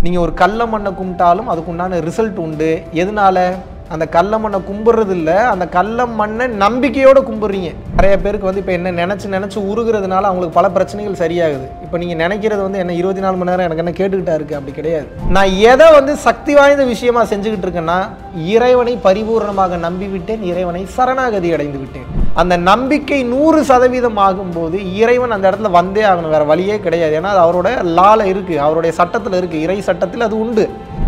நீங்கள் ஒரு கல்ல மண்ணை கும்பிட்டாலும் அதுக்கு உண்டான ரிசல்ட் உண்டு எதனால அந்த கல்ல மண்ணை கும்பிட்றது இல்லை அந்த கல்ல மண்ணை நம்பிக்கையோடு கும்பிட்றீங்க நிறைய பேருக்கு வந்து இப்போ என்ன நினச்சி நினச்சி உருகிறதுனால அவங்களுக்கு பல பிரச்சனைகள் சரியாகுது இப்போ நீங்கள் நினைக்கிறது வந்து என்ன இருபத்தி நாலு மணி நேரம் எனக்கு என்ன கேட்டுக்கிட்டா இருக்குது அப்படி கிடையாது நான் எதை வந்து சக்தி வாய்ந்த விஷயமா செஞ்சுக்கிட்டு இருக்கேன்னா இறைவனை பரிபூர்ணமாக நம்பி விட்டேன் இறைவனை சரணாகதி அடைந்து விட்டேன் அந்த நம்பிக்கை நூறு சதவீதம் ஆகும்போது இறைவன் அந்த இடத்துல வந்தே ஆகணும் வேற வழியே கிடையாது ஏன்னா அது அவரோட லால இருக்கு அவருடைய சட்டத்தில் இருக்கு இறை சட்டத்தில் அது உண்டு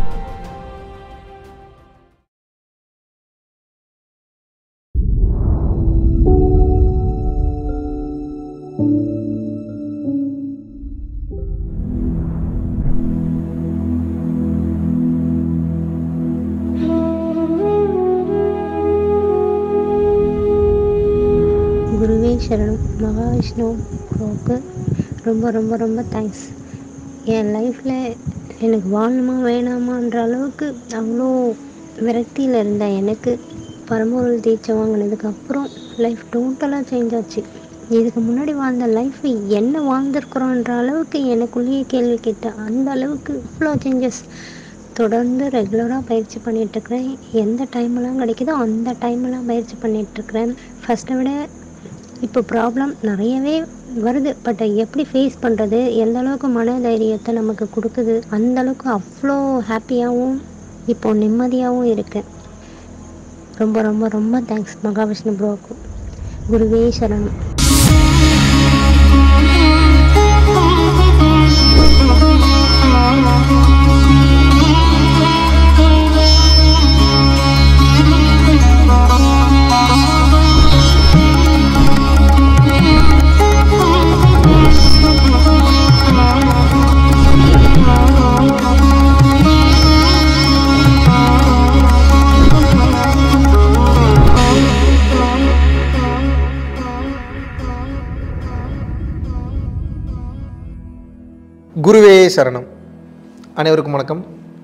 குருவே சரணம் மகாவிஷ்ணு ப்ரோக்கு ரொம்ப ரொம்ப ரொம்ப தேங்க்ஸ் என் லைஃப்பில் எனக்கு வாழணுமா வேணாமான்ற அளவுக்கு அவ்வளோ விரக்தியில் இருந்தேன் எனக்கு பரம்பொருள் தீட்சை வாங்கினதுக்கு அப்புறம் லைஃப் டோட்டலாக சேஞ்ச் ஆச்சு இதுக்கு முன்னாடி வாழ்ந்த லைஃப் என்ன வாழ்ந்திருக்கிறோன்ற அளவுக்கு எனக்குள்ளேயே கேள்வி கேட்டேன் அந்த அளவுக்கு இவ்வளோ சேஞ்சஸ் தொடர்ந்து ரெகுலராக பயிற்சி பண்ணிகிட்ருக்கிறேன் எந்த டைம்லாம் கிடைக்குதோ அந்த டைம்லாம் பயிற்சி பண்ணிகிட்ருக்கிறேன் ஃபஸ்ட்டை விட இப்போ ப்ராப்ளம் நிறையவே வருது பட் எப்படி ஃபேஸ் பண்ணுறது எந்த அளவுக்கு மன தைரியத்தை நமக்கு கொடுக்குது அந்த அளவுக்கு அவ்வளோ ஹாப்பியாகவும் இப்போ நிம்மதியாகவும் இருக்கேன் ரொம்ப ரொம்ப ரொம்ப தேங்க்ஸ் மகாவிஷ்ணு ப்ரோக்கு குருவே சரணம் குருவே சரணம் அனைவருக்கும் வணக்கம்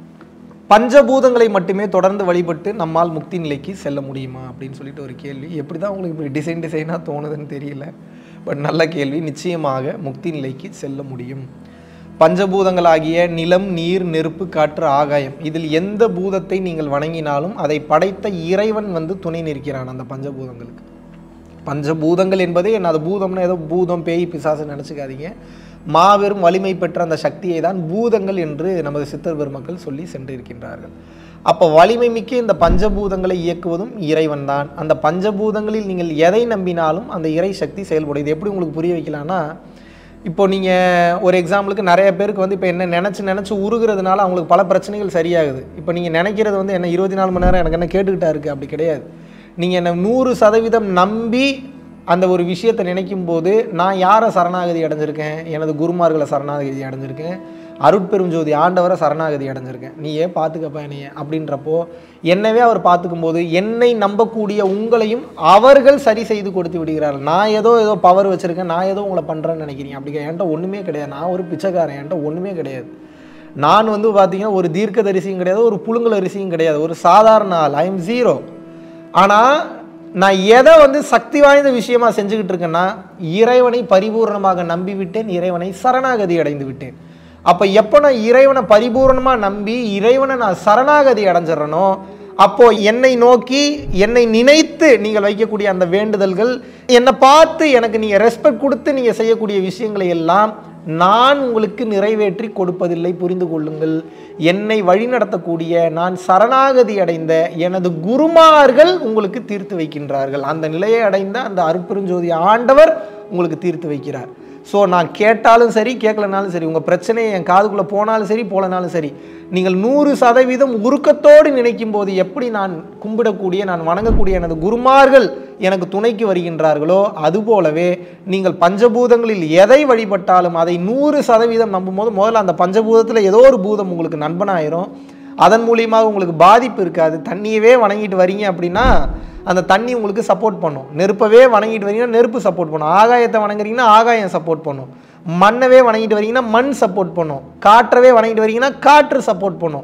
பஞ்சபூதங்களை மட்டுமே தொடர்ந்து வழிபட்டு நம்மால் முக்தி நிலைக்கு செல்ல முடியுமா அப்படின்னு சொல்லிட்டு ஒரு கேள்வி எப்படி தான் உங்களுக்கு இப்படி டிசைன் டிசைனாக தோணுதுன்னு தெரியல பட் நல்ல கேள்வி நிச்சயமாக முக்தி நிலைக்கு செல்ல முடியும் பஞ்சபூதங்களாகிய நிலம் நீர் நெருப்பு காற்று ஆகாயம் இதில் எந்த பூதத்தை நீங்கள் வணங்கினாலும் அதை படைத்த இறைவன் வந்து துணை நிற்கிறான் அந்த பஞ்சபூதங்களுக்கு பஞ்சபூதங்கள் என்பதே என்ன அது பூதம்னா ஏதோ பூதம் பேய் பிசாசு நினச்சிக்காதீங்க மாபெரும் வலிமை பெற்ற அந்த சக்தியை தான் பூதங்கள் என்று நமது சித்தர் பெருமக்கள் சொல்லி சென்றிருக்கின்றார்கள் அப்போ வலிமை மிக்க இந்த பஞ்சபூதங்களை இயக்குவதும் இறைவன் தான் அந்த பஞ்சபூதங்களில் நீங்கள் எதை நம்பினாலும் அந்த இறை சக்தி செயல்படும் இது எப்படி உங்களுக்கு புரிய வைக்கலாம்னா இப்போ நீங்கள் ஒரு எக்ஸாம்பிளுக்கு நிறைய பேருக்கு வந்து இப்போ என்ன நினச்சி நினச்சி உருகிறதுனால அவங்களுக்கு பல பிரச்சனைகள் சரியாகுது இப்போ நீங்கள் நினைக்கிறது வந்து என்ன இருபத்தி நாலு மணி நேரம் எனக்கு என்ன கேட்டுக்கிட்டா இருக்குது அப்படி கிடையாது நீங்கள் என்னை நூறு சதவீதம் நம்பி அந்த ஒரு விஷயத்தை நினைக்கும் போது நான் யாரை சரணாகதி அடைஞ்சிருக்கேன் எனது குருமார்களை சரணாகதி அடைஞ்சிருக்கேன் அருட்பெரும் ஜோதி ஆண்டவரை சரணாகதி அடைஞ்சிருக்கேன் நீ ஏன் பார்த்துக்கப்பா என்னைய அப்படின்றப்போ என்னவே அவர் பார்த்துக்கும் போது என்னை நம்பக்கூடிய உங்களையும் அவர்கள் சரி செய்து கொடுத்து விடுகிறார்கள் நான் ஏதோ ஏதோ பவர் வச்சுருக்கேன் நான் ஏதோ உங்களை பண்ணுறேன்னு நினைக்கிறீங்க அப்படி என்கிட்ட ஒன்றுமே கிடையாது நான் ஒரு பிச்சைக்காரன் என்கிட்ட ஒன்றுமே கிடையாது நான் வந்து பார்த்தீங்கன்னா ஒரு தீர்க்கதரிசியும் கிடையாது ஒரு புழுங்கல் அரிசியும் கிடையாது ஒரு சாதாரண ஆள் ஐ எம் ஜீரோ ஆனால் நான் எதை வந்து சக்தி வாய்ந்த விஷயமா செஞ்சுக்கிட்டு இருக்கேன்னா இறைவனை பரிபூர்ணமாக நம்பி விட்டேன் இறைவனை சரணாகதி அடைந்து விட்டேன் அப்போ எப்போ நான் இறைவனை பரிபூர்ணமாக நம்பி இறைவனை நான் சரணாகதி அடைஞ்சிடறனோ அப்போ என்னை நோக்கி என்னை நினைத்து நீங்கள் வைக்கக்கூடிய அந்த வேண்டுதல்கள் என்னை பார்த்து எனக்கு நீங்கள் ரெஸ்பெக்ட் கொடுத்து நீங்கள் செய்யக்கூடிய விஷயங்களை எல்லாம் நான் உங்களுக்கு நிறைவேற்றி கொடுப்பதில்லை புரிந்து கொள்ளுங்கள் என்னை வழிநடத்தக்கூடிய நான் சரணாகதி அடைந்த எனது குருமார்கள் உங்களுக்கு தீர்த்து வைக்கின்றார்கள் அந்த நிலையை அடைந்த அந்த அருட்பெருஞ்சோதி ஆண்டவர் உங்களுக்கு தீர்த்து வைக்கிறார் ஸோ நான் கேட்டாலும் சரி கேட்கலனாலும் சரி உங்கள் பிரச்சனையை என் காதுக்குள்ளே போனாலும் சரி போலனாலும் சரி நீங்கள் நூறு சதவீதம் உருக்கத்தோடு நினைக்கும் போது எப்படி நான் கும்பிடக்கூடிய நான் வணங்கக்கூடிய எனது குருமார்கள் எனக்கு துணைக்கு வருகின்றார்களோ அதுபோலவே நீங்கள் பஞ்சபூதங்களில் எதை வழிபட்டாலும் அதை நூறு சதவீதம் நம்பும்போது முதல்ல அந்த பஞ்சபூதத்தில் ஏதோ ஒரு பூதம் உங்களுக்கு நண்பனாயிரும் அதன் மூலியமாக உங்களுக்கு பாதிப்பு இருக்காது தண்ணியவே வணங்கிட்டு வரீங்க அப்படின்னா அந்த தண்ணி உங்களுக்கு சப்போர்ட் பண்ணும் நெருப்பவே வணங்கிட்டு வரீங்கன்னா நெருப்பு சப்போர்ட் பண்ணும் ஆகாயத்தை வணங்குறீங்கன்னா ஆகாயம் சப்போர்ட் பண்ணும் மண்ணவே வணங்கிட்டு வரீங்கன்னா மண் சப்போர்ட் பண்ணும் காற்றவே வணங்கிட்டு வரீங்கன்னா காற்று சப்போர்ட் பண்ணும்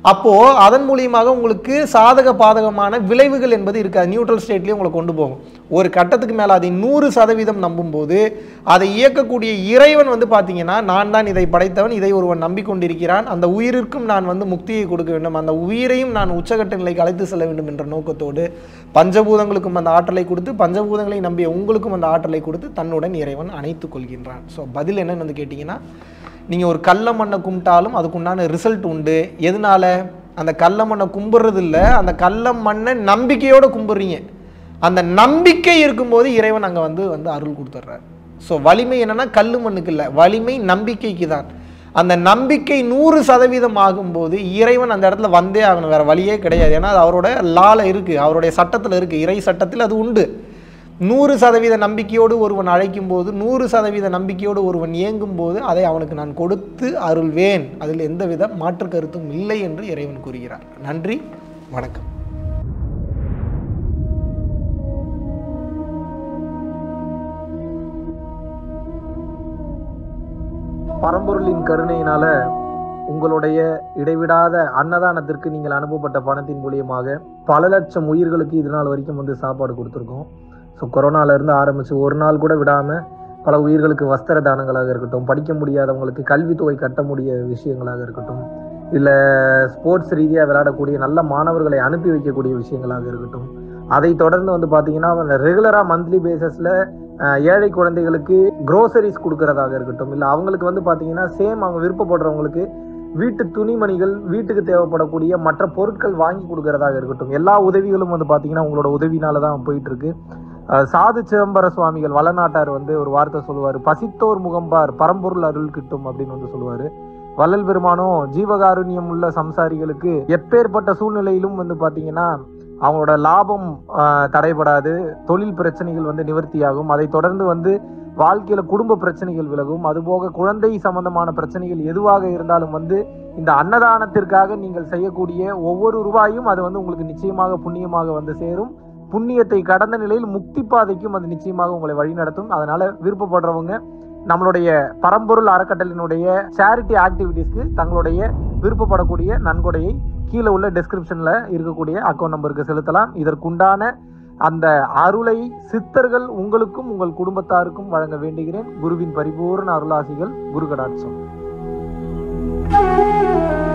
அப்போ அதன் மூலியமாக உங்களுக்கு சாதக பாதகமான விளைவுகள் என்பது இருக்காது நியூட்ரல் ஸ்டேட்லேயே உங்களை கொண்டு போகும் ஒரு கட்டத்துக்கு மேலே அதை நூறு சதவீதம் நம்பும்போது அதை இயக்கக்கூடிய இறைவன் வந்து பார்த்தீங்கன்னா நான் தான் இதை படைத்தவன் இதை ஒருவன் நம்பிக்கொண்டிருக்கிறான் அந்த உயிரிற்கும் நான் வந்து முக்தியை கொடுக்க வேண்டும் அந்த உயிரையும் நான் உச்சகட்ட நிலைக்கு அழைத்து செல்ல வேண்டும் என்ற நோக்கத்தோடு பஞ்சபூதங்களுக்கும் அந்த ஆற்றலை கொடுத்து பஞ்சபூதங்களை நம்பிய உங்களுக்கும் அந்த ஆற்றலை கொடுத்து தன்னுடன் இறைவன் அணைத்துக் கொள்கின்றான் ஸோ பதில் என்னன்னு வந்து கேட்டிங்கன்னா நீங்கள் ஒரு கல்ல மண்ணை கும்பிட்டாலும் அதுக்குண்டான ரிசல்ட் உண்டு எதனால அந்த கல்ல மண்ணை கும்பிட்றது இல்லை அந்த கல்ல மண்ணை நம்பிக்கையோடு கும்பிட்றீங்க அந்த நம்பிக்கை இருக்கும்போது இறைவன் அங்கே வந்து வந்து அருள் கொடுத்துட்றாரு ஸோ வலிமை என்னன்னா கல் மண்ணுக்கு இல்லை வலிமை நம்பிக்கைக்கு தான் அந்த நம்பிக்கை நூறு சதவீதம் ஆகும்போது இறைவன் அந்த இடத்துல வந்தே ஆகணும் வேற வழியே கிடையாது ஏன்னா அது அவரோட லால இருக்குது அவருடைய சட்டத்தில் இருக்குது இறை சட்டத்தில் அது உண்டு நூறு சதவீத நம்பிக்கையோடு ஒருவன் அழைக்கும் போது நூறு சதவீத நம்பிக்கையோடு ஒருவன் இயங்கும் போது அதை அவனுக்கு நான் கொடுத்து அருள்வேன் அதில் எந்தவித மாற்று கருத்தும் இல்லை என்று இறைவன் கூறுகிறார் நன்றி வணக்கம் பரம்பொருளின் கருணையினால உங்களுடைய இடைவிடாத அன்னதானத்திற்கு நீங்கள் அனுப்பப்பட்ட பணத்தின் மூலியமாக பல லட்சம் உயிர்களுக்கு இது நாள் வரைக்கும் வந்து சாப்பாடு கொடுத்துருக்கோம் ஸோ கொரோனாலேருந்து ஆரம்பித்து ஒரு நாள் கூட விடாமல் பல உயிர்களுக்கு வஸ்திர தானங்களாக இருக்கட்டும் படிக்க முடியாதவங்களுக்கு கல்வித்தொகை கட்ட முடிய விஷயங்களாக இருக்கட்டும் இல்லை ஸ்போர்ட்ஸ் ரீதியாக விளையாடக்கூடிய நல்ல மாணவர்களை அனுப்பி வைக்கக்கூடிய விஷயங்களாக இருக்கட்டும் அதை தொடர்ந்து வந்து பார்த்தீங்கன்னா ரெகுலராக மந்த்லி பேசிஸில் ஏழை குழந்தைகளுக்கு க்ரோசரிஸ் கொடுக்கறதாக இருக்கட்டும் இல்லை அவங்களுக்கு வந்து பார்த்தீங்கன்னா சேம் அவங்க விருப்பப்படுறவங்களுக்கு வீட்டு துணிமணிகள் வீட்டுக்கு தேவைப்படக்கூடிய மற்ற பொருட்கள் வாங்கி கொடுக்கறதாக இருக்கட்டும் எல்லா உதவிகளும் வந்து பார்த்தீங்கன்னா உங்களோட உதவினால தான் போயிட்டு இருக்கு அஹ் சாது சிதம்பர சுவாமிகள் வளநாட்டார் வந்து ஒரு வார்த்தை சொல்லுவார் பசித்தோர் முகம்பார் பரம்பொருள் அருள் கிட்டும் அப்படின்னு வந்து சொல்லுவார் வள்ளல் பெருமானும் ஜீவகாருண்யம் உள்ள சம்சாரிகளுக்கு எப்பேற்பட்ட சூழ்நிலையிலும் வந்து பார்த்தீங்கன்னா அவங்களோட லாபம் ஆஹ், தடைபடாது தொழில் பிரச்சனைகள் வந்து நிவர்த்தியாகும் அதை தொடர்ந்து வந்து வாழ்க்கையில குடும்ப பிரச்சனைகள் விலகும் அதுபோக குழந்தை சம்பந்தமான பிரச்சனைகள் எதுவாக இருந்தாலும் வந்து இந்த அன்னதானத்திற்காக நீங்கள் செய்யக்கூடிய ஒவ்வொரு ரூபாயும் அது வந்து உங்களுக்கு நிச்சயமாக புண்ணியமாக வந்து சேரும் புண்ணியத்தை கடந்த நிலையில் முக்தி பாதைக்கும் அது நிச்சயமாக உங்களை வழிநடத்தும் அதனால விருப்பப்படுறவங்க நம்மளுடைய பரம்பொருள் அறக்கட்டளினுடைய சேரிட்டி ஆக்டிவிட்டீஸ்க்கு தங்களுடைய விருப்பப்படக்கூடிய நன்கொடையை கீழே உள்ள டெஸ்கிரிப்ஷன்ல இருக்கக்கூடிய அக்கௌண்ட் நம்பருக்கு செலுத்தலாம் இதற்குண்டான அந்த அருளை சித்தர்கள் உங்களுக்கும் உங்கள் குடும்பத்தாருக்கும் வழங்க வேண்டுகிறேன் குருவின் பரிபூர்ண அருளாசிகள் குரு கடாட்சம்